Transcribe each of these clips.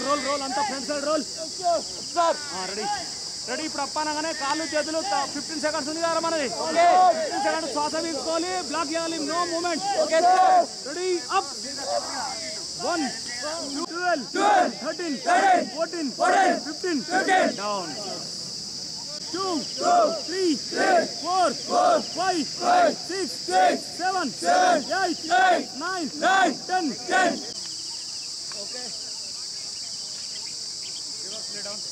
Role roll అంతా front side roll sir ready ready ఇప్పుడు అప్పానగానే కాళ్ళు చేతులు ఫిఫ్టీన్ సెకండ్స్ ఉంది కదా మనది ఫిఫ్టీన్ సెకండ్స్ శ్వాస తీసుకోవాలి బ్లాక్ చేయాలి no movement ready up one twelve thirteen fourteen fifteen down two, three, four, five, six, seven, eight, nine, ten. Okay. Give us lay down.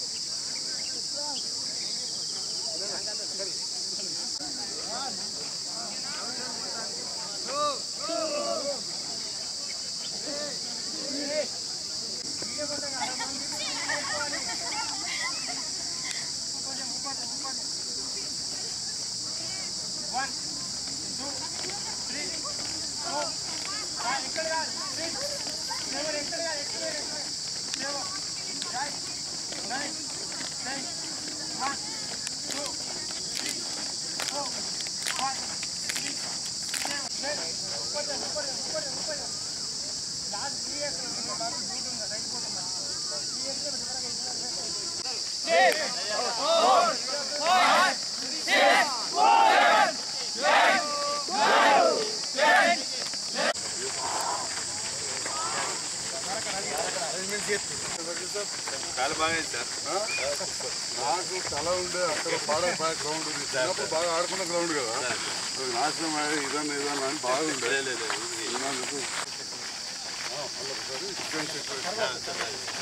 చాలా బాగా సార్ నాకు తల ఉండే అక్కడ పాడ గ్రౌండ్ ఉంది చిన్నప్పుడు బాగా ఆడుకున్న గ్రౌండ్ కదా అది నాశనం అయ్యి ఇదన్నా ఇదన్నా అని బాగుండే ఇన్నాళ్ళకు, ఆ, మళ్ళీ ఒకసారి చికెన్ సెట్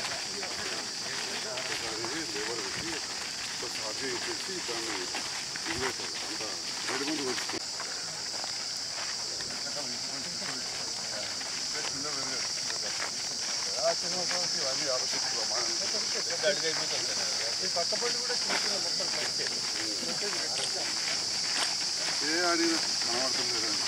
లేబర్ పెట్టి ఒక సాధ్యం ఇచ్చేసి దాన్ని ఇది పెట్టాలి అంత రెడీ ముందు వచ్చి చిన్న సమస్య ఇవన్నీ ఆలోచించుకోమా ఏ అడిగినా కనబడుతుంది లేదండి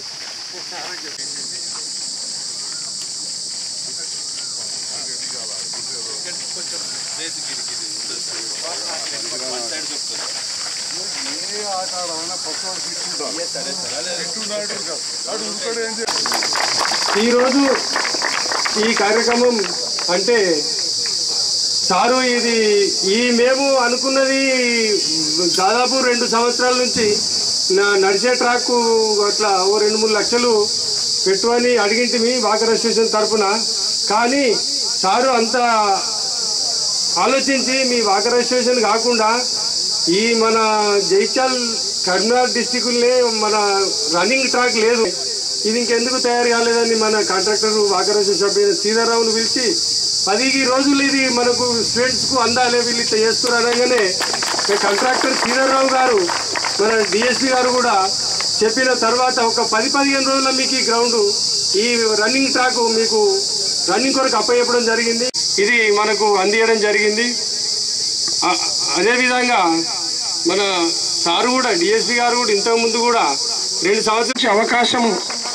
ఏ ఆట ఆడాలన్నా ఫస్ట్ వాడు తీసుకుంటారు తీసుకుంటాడు కాదు వాడు ఉరుకోడు ఏం చేయాలి ఈరోజు ఈ కార్యక్రమం అంటే సారు ఇది ఈ మేము అనుకున్నది దాదాపు రెండు సంవత్సరాల నుంచి నా- నడిచే ట్రాక్ అట్లా ఓ రెండు మూడు లక్షలు పెట్టువని అడిగింటిమి వాకర్ అసోసియేషన్ తరఫున కానీ సారు అంత ఆలోచించి మీ వాకర్ అసోసియేషన్ కాకుండా ఈ మన జైచాల్ కరీంనగర్ డిస్టిక్లే మన రన్నింగ్ ట్రాక్ లేదు ఇది ఇంకెందుకు తయారు కాలేదని మన కాంట్రాక్టర్ వాకర్ అసోసియేషన్ సభ్యులు సీతారావును పిలిచి పదికి రోజులు ఇది మనకు స్టూడెంట్స్ కు అందాలే వీళ్ళు ఇట్లా చేస్తున్నారు అనగానే కాంట్రాక్టర్ సీతారావు గారు మన డిఎస్పీ గారు కూడా చెప్పిన తర్వాత ఒక పది పదిహేను రోజుల మీకు ఈ గ్రౌండ్ ఈ రన్నింగ్ ట్రాక్ మీకు రన్నింగ్ కొరకు అప్పచెప్పడం జరిగింది ఇది మనకు అందియడం జరిగింది అ- అదేవిధంగా మన సారు కూడా డిఎస్పీ గారు కూడా ఇంతకు ముందు కూడా రెండు సంవత్సరాల అవకాశం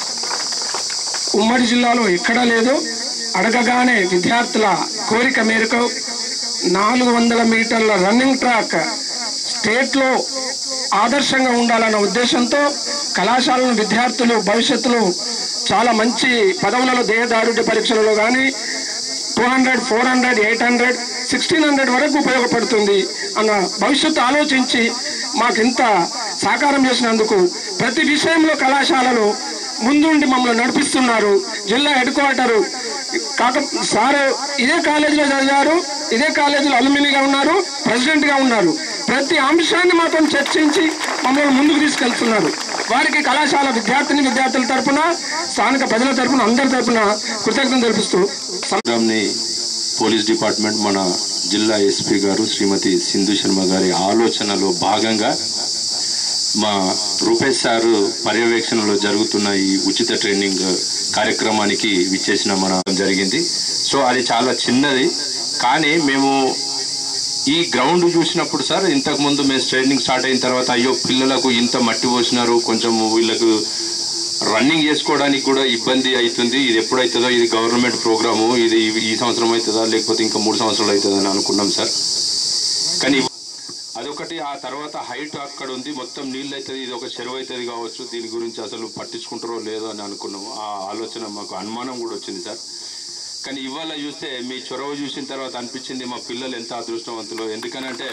ఉమ్మడి జిల్లాలో ఎక్కడా లేదు అడగగానే విద్యార్థుల కోరిక మేరకు నాలుగు వందల మీటర్ల రన్నింగ్ ట్రాక్ స్టేట్లో ఆదర్శంగా ఉండాలన్న ఉద్దేశంతో కళాశాలను విద్యార్థులు భవిష్యత్తులో చాలా మంచి పదవులలో దేహదారుఢ్య పరీక్షలలో కానీ two hundred four hundred eight hundred sixteen hundred వరకు ఉపయోగపడుతుంది అన్న భవిష్యత్తు ఆలోచించి మాకు ఇంత సహకారం చేసినందుకు ప్రతి విషయంలో కళాశాలలు ముందుండి మమ్మల్ని నడిపిస్తున్నారు జిల్లా హెడ్ క్వార్టరు కాక సార్ ఇదే కాలేజీలో చదివారు ఇదే కాలేజీలో అలుమినిగా ఉన్నారు ప్రెసిడెంట్గా ఉన్నారు ప్రతి అంశాన్ని మాత్రం చర్చించి మమ్మల్ని ముందుకు తీసుకెళ్తున్నారు వారికి కళాశాల విద్యార్థిని విద్యార్థుల తరపున స్థానిక ప్రజల తరపున అందరి తరపున కృతజ్ఞతలు తెలుపుతూ ప్రోగ్రామ్ని పోలీస్ డిపార్ట్మెంట్ మన జిల్లా ఎస్పీ గారు శ్రీమతి సింధు శర్మ గారి ఆలోచనలో భాగంగా మా రూపేష్ సారు పర్యవేక్షణలో జరుగుతున్న ఈ ఉచిత ట్రైనింగ్ కార్యక్రమానికి విచ్చేసిన మన జరిగింది సో అది చాలా చిన్నది కానీ మేము ఈ గ్రౌండ్ చూసినప్పుడు సార్ ఇంతకు ముందు మేము ట్రైనింగ్ స్టార్ట్ అయిన తర్వాత అయ్యో పిల్లలకు ఇంత మట్టి పోసినారు కొంచెం వీళ్ళకు రన్నింగ్ చేసుకోవడానికి కూడా ఇబ్బంది అవుతుంది ఇది ఎప్పుడైతుందో ఇది గవర్నమెంట్ ప్రోగ్రాము ఇది ఈ సంవత్సరం అవుతుందా లేకపోతే ఇంకా మూడు సంవత్సరాలు అవుతుందా అని అనుకున్నాం సార్ కానీ అదొకటి ఆ తర్వాత హైట్ అక్కడ ఉంది మొత్తం నీళ్ళు అవుతుంది ఇది ఒక చెరువు అవుతుంది కావచ్చు దీని గురించి అసలు పట్టించుకుంటారో లేదో అని అనుకున్నాము ఆ ఆలోచన మాకు అనుమానం కూడా వచ్చింది సార్ కానీ ఇవాళ చూస్తే మీ చొరవ చూసిన తర్వాత అనిపించింది మా పిల్లలు ఎంత అదృష్టవంతులు ఎందుకనంటే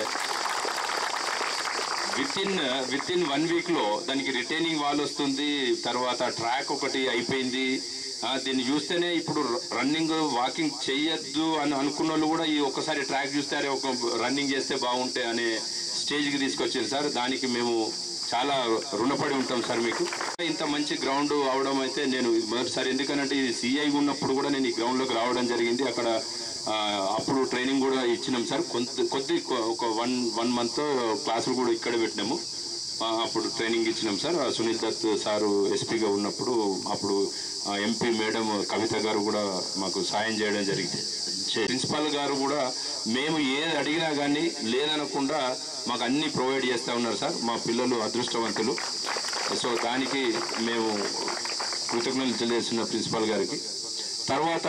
within within one week లో దానికి రిటైనింగ్ వాల్ వస్తుంది తర్వాత ట్రాక్ ఒకటి అయిపోయింది ఆ, దీన్ని చూస్తేనే ఇప్పుడు రన్నింగ్ వాకింగ్ చెయ్యొద్దు అని అనుకున్న వాళ్ళు కూడా ఈ ఒక్కసారి ట్రాక్ చూస్తే అరే ఒక రన్నింగ్ చేస్తే బాగుంటే అనే స్టేజ్కి తీసుకొచ్చింది సార్ దానికి మేము చాలా రుణపడి ఉంటాం సార్ మీకు ఇంత మంచి గ్రౌండ్ అవడం అయితే నేను మొదటిసారి ఎందుకనంటే ఇది సిఐ ఉన్నప్పుడు కూడా నేను ఈ గ్రౌండ్లోకి రావడం జరిగింది అక్కడ ఆ, అప్పుడు ట్రైనింగ్ కూడా ఇచ్చినాం సార్ కొంత కొద్ది కొ- ఒక వన్ వన్ మంత్ క్లాసులు కూడా ఇక్కడ పెట్టినాము ఆ, అప్పుడు ట్రైనింగ్ ఇచ్చినాం సార్ ఆ సునీల్ దత్ సారు ఎస్పీగా ఉన్నప్పుడు అప్పుడు ఎంపీ మేడం కవిత గారు కూడా మాకు సాయం చేయడం జరిగింది ప్రిన్సిపాల్ గారు కూడా మేము ఏది అడిగినా కానీ లేదనకుండా మాకు అన్ని ప్రొవైడ్ చేస్తూ ఉన్నారు సార్ మా పిల్లలు అదృష్టవంతులు సో దానికి మేము కృతజ్ఞతలు తెలియజేస్తున్న ప్రిన్సిపాల్ గారికి తర్వాత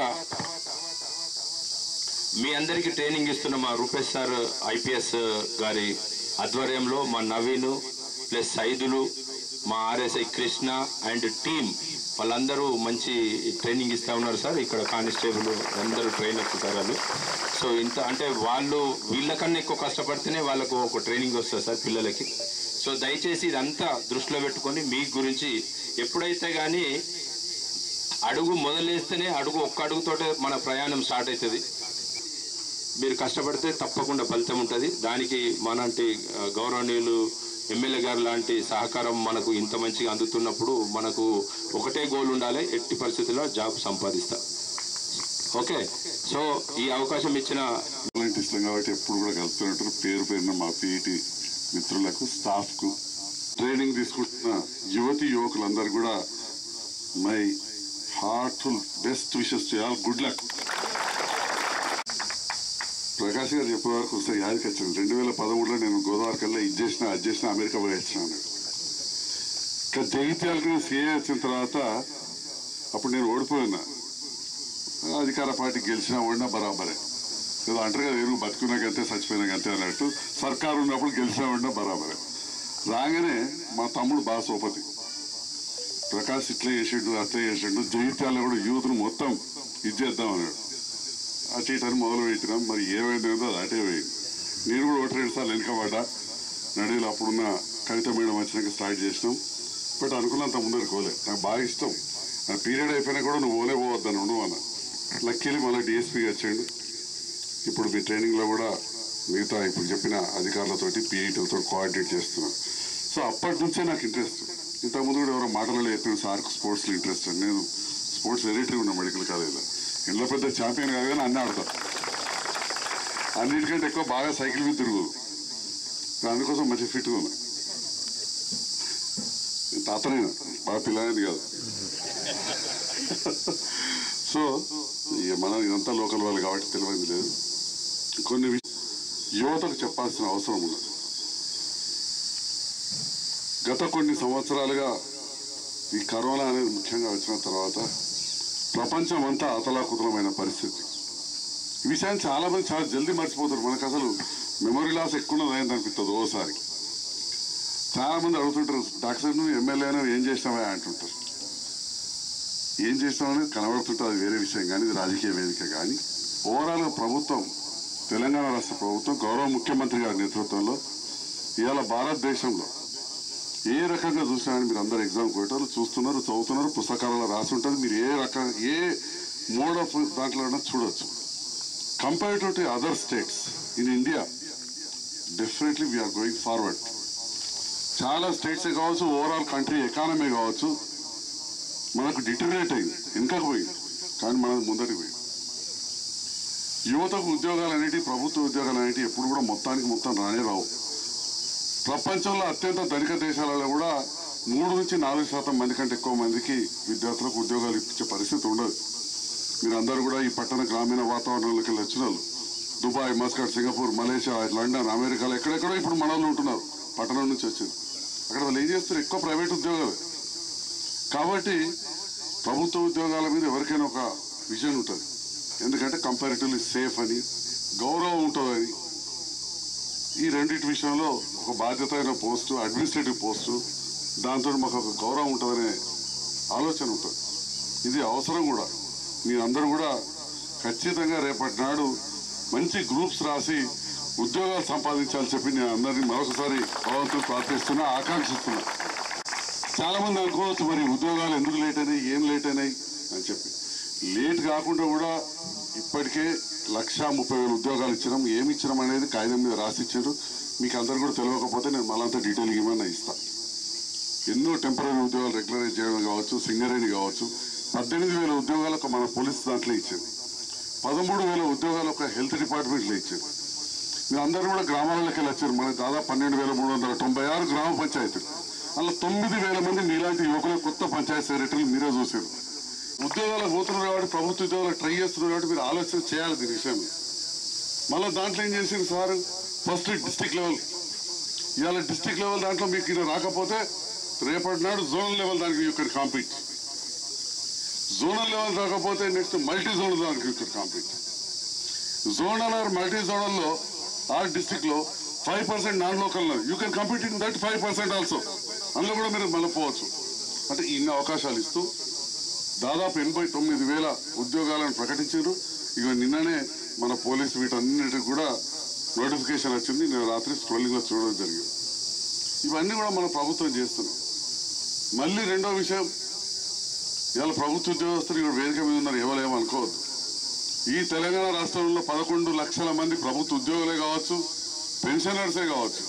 మీ అందరికీ ట్రైనింగ్ ఇస్తున్న మా రూపేష్ సార్ ఐపీఎస్ గారి ఆధ్వర్యంలో మా నవీన్ ప్లస్ సైదులు మా ఆర్ఎస్ఐ కృష్ణ అండ్ టీమ్ వాళ్ళందరూ మంచి ట్రైనింగ్ ఇస్తా ఉన్నారు సార్ ఇక్కడ కానిస్టేబుల్ అందరూ ట్రైన్ ఎక్కుతారు వాళ్ళు సో ఇంత అంటే వాళ్ళు వీళ్ళకన్నా ఎక్కువ కష్టపడితేనే వాళ్ళకు ఒక ట్రైనింగ్ వస్తుంది సార్ పిల్లలకి సో దయచేసి ఇదంతా దృష్టిలో పెట్టుకొని మీ గురించి ఎప్పుడైతే కానీ అడుగు మొదలేస్తేనే అడుగు ఒక్క అడుగుతోటే మన ప్రయాణం స్టార్ట్ అవుతుంది మీరు కష్టపడితే తప్పకుండా ఫలితం ఉంటుంది దానికి మనంటి ఆ, గౌరవనీయులు ఎమ్మెల్యే గారు లాంటి సహకారం మనకు ఇంత మంచిగా అందుతున్నప్పుడు మనకు ఒకటే గోల్ ఉండాలి ఎట్టి పరిస్థితుల్లో జాబ్ సంపాదిస్తా ఓకే సో ఈ అవకాశం ఇచ్చిన అంటే ఇష్టం కాబట్టి ఎప్పుడు కూడా కలుపుతున్నట్టు పేరు పేరున మా పీఈటి మిత్రులకు స్టాఫ్కు ట్రైనింగ్ తీసుకుంటున్న యువతి యువకులందరూ కూడా my heartful best wishes to all good luck Prakash garu చెప్పే వరకు వస్తే యాదికి వచ్చింది రెండు వేల పదమూడులో నేను గోదావరి కల్లా ఇది చేసిన అది చేసిన అమెరికా పోయి వచ్చినాను ఇంకా జగిత్యాలకు నేను సీఏ వచ్చిన తర్వాత అప్పుడు నేను ఓడిపోయినా అధికార పార్టీ గెలిచినా ఓడినా బరాబరే ఏదో అంటారు కదా నేను బతుకున్నాక అంతే చచ్చిపోయినాక అంతే అన్నట్టు సర్కారు ఉన్నప్పుడు గెలిచినా ఓడినా బరాబరే రాగానే మా తమ్ముడు బాగా సోపతి ప్రకాష్ ఇట్లా చేసిండు అట్లా చేసిండు జగిత్యాలలో కూడా యూత్ను మొత్తం ఇది చేద్దాం అన్నాడు అటు ఇటు అని మొదలు పెట్టినాం మరి ఏమైందో అది అటే పోయింది నేను కూడా ఒకటి రెండు సార్లు వెనుకబడ్డా నడిలో అప్పుడున్న కవిత మేడం వచ్చినాక స్టార్ట్ చేసినాం బట్ అనుకున్నంత ముందరికి పోలే నాకు బాగా ఇష్టం నా పీరియడ్ అయిపోయినా కూడా నువ్వు ఓలే పోవద్దని ఉండు అన్న లక్కీలు మళ్ళీ డిఎస్పీగా వచ్చాడు ఇప్పుడు మీ ట్రైనింగ్లో కూడా మిగతా ఇప్పుడు చెప్పిన అధికారులతోటి పీఐటీలతో కోఆర్డినేట్ చేస్తున్నాను సో అప్పటి నుంచే నాకు ఇంట్రెస్ట్ ఇంతకుముందు కూడా ఎవరో మాటలలో చెప్పిన సార్కు స్పోర్ట్స్లో ఇంట్రెస్ట్ అని నేను స్పోర్ట్స్ ఎడిటరీ ఉన్నా మెడికల్ కాలేజీలో ఇంట్లో పెద్ద ఛాంపియన్ కాదు కానీ అన్నీ ఆడతా అన్నిటికంటే ఎక్కువ బాగా సైకిల్ మీద తిరుగు అందుకోసం మంచి ఫిట్గా ఉన్నా తాతనైనా బాగా పిల్లనేది కాదు సో ఇక మనం ఇదంతా లోకల్ వాళ్ళు కాబట్టి తెలియదు లేదు కొన్ని విష- యువతకు చెప్పాల్సిన అవసరం ఉన్నది గత కొన్ని సంవత్సరాలుగా ఈ కరోనా అనేది ముఖ్యంగా వచ్చిన తర్వాత ప్రపంచం అంతా అతలాకుతలమైన పరిస్థితి ఈ విషయాన్ని చాలా మంది చాలా జల్దీ మర్చిపోతారు మనకు అసలు మెమరీ లాస్ ఎక్కువ అయింది అనిపిస్తుంది ఓసారి చాలా మంది అడుగుతుంటారు డాక్టర్ నువ్వు ఎమ్మెల్యేను ఏం చేసినావా అంటుంటారు ఏం చేసినామనేది కనబడుతుంటే అది వేరే విషయం కానీ ఇది రాజకీయ వేదిక కానీ ఓవరాల్గా ప్రభుత్వం తెలంగాణ రాష్ట్ర ప్రభుత్వం గౌరవ ముఖ్యమంత్రి గారి నేతృత్వంలో ఇవాళ భారతదేశంలో ఏ రకంగా చూసినా కానీ మీరు అందరు ఎగ్జామ్ కొట్టేవాళ్ళు చూస్తున్నారు చదువుతున్నారు పుస్తకాలలో రాసి ఉంటుంది మీరు ఏ రకం ఏ మోడ్ ఆఫ్ దాంట్లో అయినా చూడొచ్చు comparative to other states in India definitely we're going forward చాలా స్టేట్సే కావచ్చు ఓవరాల్ కంట్రీ ఎకానమీ కావచ్చు మనకు డిటరేట్ అయింది వెనుకకు పోయింది కానీ మనది ముందటికి పోయింది యువతకు ఉద్యోగాలు అనేవి ప్రభుత్వ ఉద్యోగాలు అనేవి ఎప్పుడు కూడా మొత్తానికి మొత్తం రానే రావు ప్రపంచంలో అత్యంత ధనిక దేశాలలో కూడా మూడు నుంచి నాలుగు శాతం మంది కంటే ఎక్కువ మందికి విద్యార్థులకు ఉద్యోగాలు ఇప్పించే పరిస్థితి ఉండదు మీరందరూ కూడా ఈ పట్టణ గ్రామీణ వాతావరణంలోకి వెళ్ళి వచ్చిన వాళ్ళు Dubai Muscat Singapore Malaysia London అమెరికాలో ఎక్కడెక్కడో ఇప్పుడు మన వాళ్ళు ఉంటున్నారు పట్టణం నుంచి వచ్చింది అక్కడ వాళ్ళు ఏం చేస్తారు ఎక్కువ ప్రైవేట్ ఉద్యోగాలు కాబట్టి ప్రభుత్వ ఉద్యోగాల మీద ఎవరికైనా ఒక విజన్ ఉంటుంది ఎందుకంటే కంపారిటివ్లీ సేఫ్ అని గౌరవం ఉంటుందని ఈ రెండింటి విషయంలో ఒక బాధ్యతమైన పోస్టు అడ్మినిస్ట్రేటివ్ పోస్టు దాంతో మాకు ఒక గౌరవం ఉంటుందనే ఆలోచన ఉంటుంది ఇది అవసరం కూడా మీరందరూ కూడా ఖచ్చితంగా రేపటి నాడు మంచి గ్రూప్స్ రాసి ఉద్యోగాలు సంపాదించాలని చెప్పి నేను అందరినీ మరొకసారి భగవంతుడు ప్రార్థిస్తున్నా ఆకాంక్షిస్తున్నా చాలా మంది అనుకోవచ్చు మరి ఉద్యోగాలు ఎందుకు లేట్ అయినాయి ఏం లేట్ అయినాయి అని చెప్పి లేట్ కాకుండా కూడా ఇప్పటికే లక్ష ముప్పై వేల ఉద్యోగాలు ఇచ్చినాం ఏమి ఇచ్చినాం అనేది కాగితం మీద రాసి ఇచ్చారు మీకు అందరు కూడా తెలియకపోతే నేను మళ్ళంతా డీటెయిల్ ఇవ్వమని ఇస్తా ఎన్నో టెంపరీ ఉద్యోగాలు రెగ్యులరైజ్ చేయడం కావచ్చు సింగరేణి కావచ్చు పద్దెనిమిది వేల ఉద్యోగాలు ఒక మన పోలీస్ దాంట్లో ఇచ్చింది పదమూడు వేల ఉద్యోగాలు ఒక హెల్త్ డిపార్ట్మెంట్లో ఇచ్చారు మీరు అందరూ కూడా గ్రామాలకి వెళ్ళి వచ్చారు మనకి దాదాపు పన్నెండు వేల మూడు వందల తొంభై ఆరు గ్రామ పంచాయతీలు అలా తొమ్మిది వేల మంది మీలాంటి యువకుల కొత్త పంచాయతీ సెక్రటరీలు మీరే చూసారు ఉద్యోగాలకు పోతున్నారు కాబట్టి ప్రభుత్వ ఉద్యోగాలకు ట్రై చేస్తున్నారు కాబట్టి మీరు ఆలోచన చేయాలి దీని విషయం మళ్ళీ దాంట్లో ఏం చేసింది సార్ ఫస్ట్ డిస్టిక్ లెవెల్ ఇవాళ డిస్టిక్ లెవెల్ దాంట్లో మీకు ఇది రాకపోతే రేపటి నాడు జోనల్ లెవెల్ దానికి ఇక్కడ కాంపీట్ జోనల్ లెవెల్ రాకపోతే నెక్స్ట్ మల్టీ జోనల్ దానికి ఇక్కడ compete zonal or multi zonal లో ఆర్ డిస్టిక్ లో five percent non local you can compete in that five percent also అందులో కూడా మీరు మళ్ళీ పోవచ్చు అంటే ఇన్ని అవకాశాలు ఇస్తూ దాదాపు ఎనభై తొమ్మిది వేల ఉద్యోగాలను ప్రకటించారు ఇక నిన్ననే మన పోలీస్ వీటన్నిటికి కూడా నోటిఫికేషన్ వచ్చింది నేను రాత్రి స్క్రోలింగ్ లో చూడడం జరిగింది ఇవన్నీ కూడా మన ప్రభుత్వం చేస్తుంది మళ్ళీ రెండో విషయం ఇవాళ ప్రభుత్వ ఉద్యోగస్తులు ఇక్కడ వేదిక మీద ఉన్నారు ఎవరేమో అనుకోవద్దు ఈ తెలంగాణ రాష్ట్రంలో పదకొండు లక్షల మంది ప్రభుత్వ ఉద్యోగులే కావచ్చు పెన్షనర్సే కావచ్చు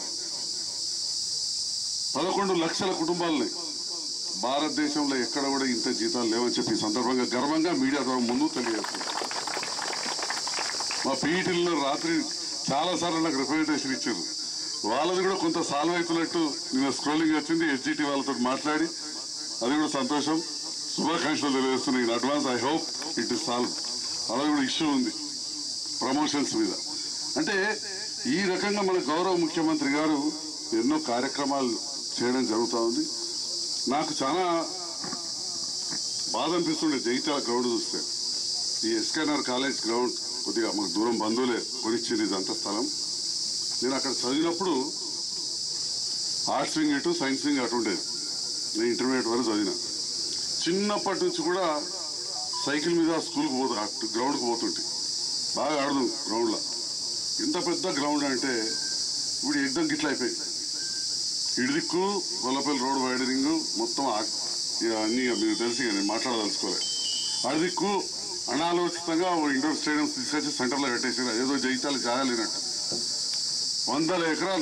పదకొండు లక్షల కుటుంబాలని భారతదేశంలో ఎక్కడ కూడా ఇంత జీతాలు లేవని చెప్పి ఈ సందర్భంగా గర్వంగా మీడియా ద్వారా ముందు తెలియజేస్తుంది మా పీఈటీలో రాత్రి చాలా సార్లు నాకు రిప్రజెంటేషన్ ఇచ్చారు వాళ్ళది కూడా కొంత సాల్వ్ అవుతున్నట్టు నిన్న స్క్రోలింగ్ వచ్చింది ఎస్జిటి వాళ్ళతో మాట్లాడి అది కూడా సంతోషం శుభాకాంక్షలు తెలియజేస్తున్నాయి in advance I hope it is solve అలా కూడా ఇష్యూ ఉంది ప్రమోషన్స్ మీద అంటే ఈ రకంగా మన గౌరవ ముఖ్యమంత్రి గారు ఎన్నో కార్యక్రమాలు చేయడం జరుగుతూ ఉంది నాకు చాలా బాధ అనిపిస్తుండే జగిత్యాల గ్రౌండ్ చూస్తే ఈ ఎస్కేఆర్ కాలేజ్ గ్రౌండ్ కొద్దిగా మాకు దూరం బంధువులే కొనిచ్చింది ఇదంతా స్థలం నేను అక్కడ చదివినప్పుడు ఆర్ట్స్ వింగ్ ఇటు సైన్స్ వింగ్ అటు ఉండేది నేను ఇంటర్మీడియట్ వరకు చదివిన చిన్నప్పటి నుంచి కూడా సైకిల్ మీద స్కూల్కి పోతు అటు గ్రౌండ్కి పోతుంటే బాగా ఆడదు గ్రౌండ్లో ఇంత పెద్ద గ్రౌండ్ అంటే ఇప్పుడు ఎగ్దం గిట్ల అయిపోయింది ఇడిదిక్కు గొల్లపల్లి రోడ్ వైడరింగ్ మొత్తం ఆ- ఇక అన్ని ఇక మీకు తెలిసి ఇక నేను మాట్లాడదలుచుకోలేదు అడిదిక్కు అనాలోచితంగా ఓ ఇండోర్ స్టేడియం తీసుకొచ్చి సెంటర్లో కట్టేసారు ఏదో జైతాలు జాగాలినట్టు వందల ఎకరాలు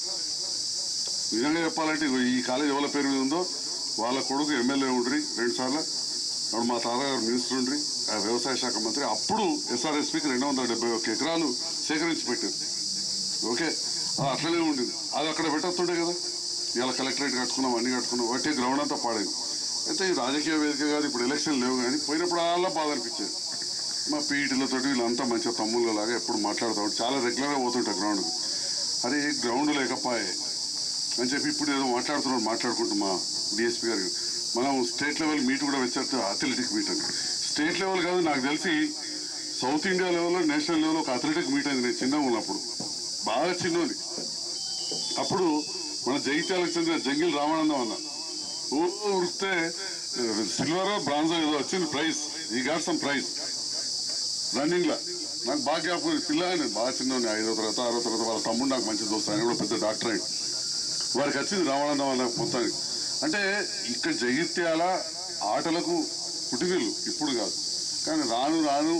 నిజంగా చెప్పాలంటే ఇగో ఈ కాలేజ్ ఎవరి పేరు మీద ఉందో వాళ్ళ కొడుకు ఎమ్మెల్యే ఉండ్రి రెండు సార్లు అప్పుడు మా తాతగారు మినిస్టర్ ఉండ్రి ఆ వ్యవసాయ శాఖ మంత్రి అప్పుడు ఎస్ఆర్ఎస్పికి రెండు వందల డెబ్బై ఒక్క ఎకరాలు సేకరించి పెట్టారు ఓకే అది అట్లనే ఉండింది అది అక్కడ పెట్టొస్తుండే కదా ఇవాళ కలెక్టరేట్ కట్టుకున్నాం అన్ని కట్టుకున్నాం వాటి గ్రౌండ్ అంతా పాడైంది అయితే ఈ రాజకీయ వేదిక కాదు ఇప్పుడు ఎలక్షన్ లేవు కానీ పోయినప్పుడు అలా బాధ అనిపించేది మా పీఈటీలతో వీళ్ళంతా మంచిగా తమ్ముళ్ళ లాగా ఎప్పుడు మాట్లాడుతూ ఉంటారు. చాలా రెగ్యులర్గా పోతుంటారు గ్రౌండ్కి అరే గ్రౌండ్ లేకపోయే అని చెప్పి ఇప్పుడు ఏదో మాట్లాడుతున్నాడు మాట్లాడుకుంటూ మా డిఎస్పీ గారు మనం స్టేట్ లెవెల్ మీట్ కూడా వచ్చారు అథ్లెటిక్ మీట్ అని స్టేట్ లెవెల్ కాదు నాకు తెలిసి సౌత్ ఇండియా లెవెల్లో నేషనల్ లెవెల్లో ఒక అథ్లెటిక్ మీట్ అయింది నేను చిన్నగా ఉన్నప్పుడు బాగా చిన్నది అప్పుడు మన జగిత్యాలకు చెందిన జంగిల్ రామానందం అన్న ఓ ఉరికితే సిల్వర్ బ్రాంజ్ ఏదో వచ్చింది ప్రైజ్ ఈ గాట్ సమ్ ప్రైజ్ రన్నింగ్ లా నాకు బాగా జ్ఞాపకం ఉంది. పిల్ల ఆయన బాగా చిన్న ఐదో తరగతి ఆరో తరగతి వాళ్ళ తమ్ముడు నాకు మంచి దోస్తు ఆయన కూడా పెద్ద డాక్టర్ అయ్యి వారికి వచ్చింది రామానందం అన్న మొత్తానికి అంటే ఇక్కడ జగిత్యాల ఆటలకు పుట్టినీళ్ళు ఇప్పుడు కాదు కానీ రాను రాను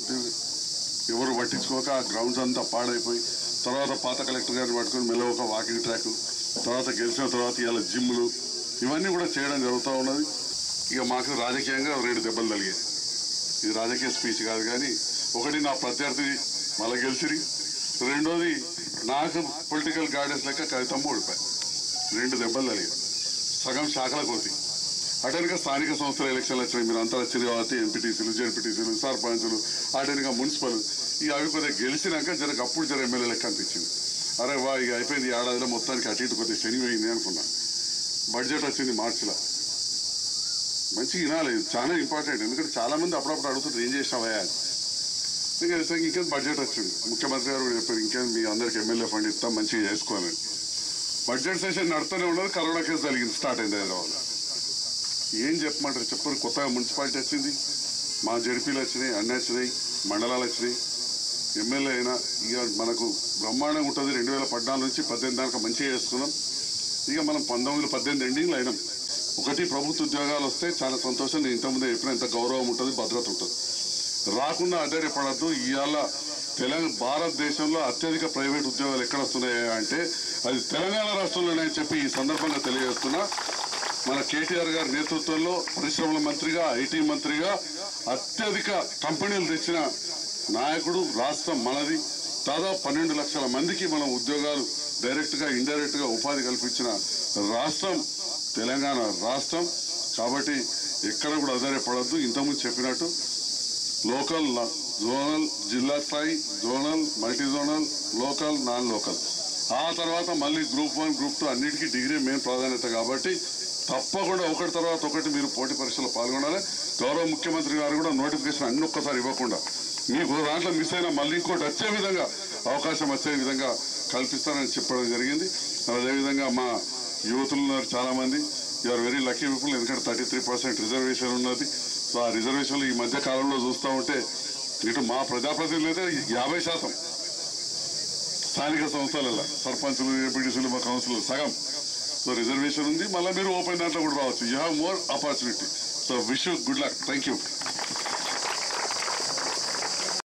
ఎవరు పట్టించుకోక ఆ గ్రౌండ్స్ అంతా పాడైపోయి తర్వాత పాత కలెక్టర్ గారిని పట్టుకొని మెల్ల ఒక వాకింగ్ ట్రాక్ తర్వాత గెలిచిన తర్వాత ఇవాళ జిమ్లు ఇవన్నీ కూడా చేయడం జరుగుతూ ఉన్నది ఇక మాకు రాజకీయంగా రెండు దెబ్బలు తగిలాయి ఇది రాజకీయ స్పీచ్ కాదు కానీ ఒకటి నా ప్రత్యర్థి మళ్ళీ గెలిచిరి రెండోది నాకు పొలిటికల్ గైడెన్స్ లెక్క కవితమ్మ ఓడిపోయి రెండు దెబ్బలు తగిలాయి సగం శాఖల కోతి అటెనక స్థానిక సంస్థల ఎలక్షన్లు వచ్చినాయి మీరు అంతా వచ్చిన కాబట్టి ఎంపీటీసీలు జెడ్పీటీసీలు సర్పంచులు అటెనక మున్సిపల్ ఈ అవి కొద్దిగా గెలిచినాక జరకు అప్పుడు జర ఎమ్మెల్యే లెక్క అనిపించింది అరే వా ఇక అయిపోయింది ఈ ఏడాదిలో మొత్తానికి అటు ఇటు కొద్దిగా శని పోయింది అనుకున్నా బడ్జెట్ వచ్చింది మార్చిలో మంచి వినాలి ఇది చాలా ఇంపార్టెంట్ ఎందుకంటే చాలా మంది అప్పుడప్పుడు అడుగుతుంటారు ఏం చేసినావా అని ఇంకా చేసాక ఇంకేం బడ్జెట్ వచ్చింది ముఖ్యమంత్రి గారు కూడా చెప్పారు ఇంకేం మీ అందరికి ఎమ్మెల్యే ఫండ్ ఇస్తాం మంచిగా చేసుకోవాలని బడ్జెట్ సెషన్ నడుతూనే ఉండదు కరోనా కేసు జరిగింది స్టార్ట్ అయింది హైదరాబాద్ ఏం చెప్పమంటారు చెప్పరు కొత్తగా మున్సిపాలిటీ వచ్చింది మా జడ్పీలు వచ్చినాయి అన్నీ వచ్చినాయి మండలాలు వచ్చినాయి ఎమ్మెల్యే అయినా ఇక మనకు బ్రహ్మాండంగా ఉంటుంది రెండు వేల పద్నాలుగు నుంచి పద్దెనిమిది దాకా మంచిగా చేసుకున్నాం ఇక మనం పంతొమ్మిది పద్దెనిమిది ఎండింగ్లో అయినాం ఒకటి ప్రభుత్వ ఉద్యోగాలు వస్తే చాలా సంతోషం నేను ఇంతకుముందే చెప్పిన ఎంత గౌరవం ఉంటుంది భద్రత ఉంటుంది రాకుండా అడ్డరిపడద్దు ఇవాళ తెలంగాణ భారతదేశంలో అత్యధిక ప్రైవేట్ ఉద్యోగాలు ఎక్కడ వస్తున్నాయి అంటే అది తెలంగాణ రాష్ట్రంలోనే అని చెప్పి ఈ సందర్భంగా తెలియజేస్తున్నా మన కేటీఆర్ గారి నేతృత్వంలో పరిశ్రమల మంత్రిగా ఐటీ మంత్రిగా అత్యధిక కంపెనీలు తెచ్చిన నాయకుడు రాష్ట్రం మనది దాదాపు పన్నెండు లక్షల మందికి మనం ఉద్యోగాలు డైరెక్ట్ గా ఇండైరెక్ట్ గా ఉపాధి కల్పించిన రాష్ట్రం తెలంగాణ రాష్ట్రం కాబట్టి ఎక్కడ కూడా ఆధారపడద్దు ఇంతకుముందు చెప్పినట్టు లోకల్ ల- జోనల్ జిల్లా స్థాయి zonal multi zonal local non local ఆ తర్వాత మళ్ళీ గ్రూప్ వన్ గ్రూప్ టూ అన్నిటికీ డిగ్రీ మెయిన్ ప్రాధాన్యత కాబట్టి తప్పకుండా ఒకటి తర్వాత ఒకటి మీరు పోటీ పరీక్షలో పాల్గొనాలి గౌరవ ముఖ్యమంత్రి గారు కూడా నోటిఫికేషన్ అన్ని ఒక్కసారి ఇవ్వకుండా మీకు ఓ దాంట్లో మిస్ అయినా మళ్ళీ ఇంకోటి వచ్చే విధంగా అవకాశం వచ్చే విధంగా కల్పిస్తానని చెప్పడం జరిగింది అదేవిధంగా మా యువతులు ఉన్నారు చాలా మంది యూఆర్ వెరీ లక్కీ పీపుల్ ఎందుకంటే థర్టీ త్రీ పర్సెంట్ రిజర్వేషన్ ఉన్నది సో ఆ రిజర్వేషన్లు ఈ మధ్య కాలంలో చూస్తూ ఉంటే ఇటు మా ప్రజాప్రతినిధులు అయితే యాభై శాతం స్థానిక సంస్థలలో సర్పంచులు ఎంపీటీసీలు మా కౌన్సిలర్ సగం సో రిజర్వేషన్ ఉంది మళ్ళీ మీరు ఓపెన్ దాంట్లో కూడా రావచ్చు you have more opportunity so wish good luck thank you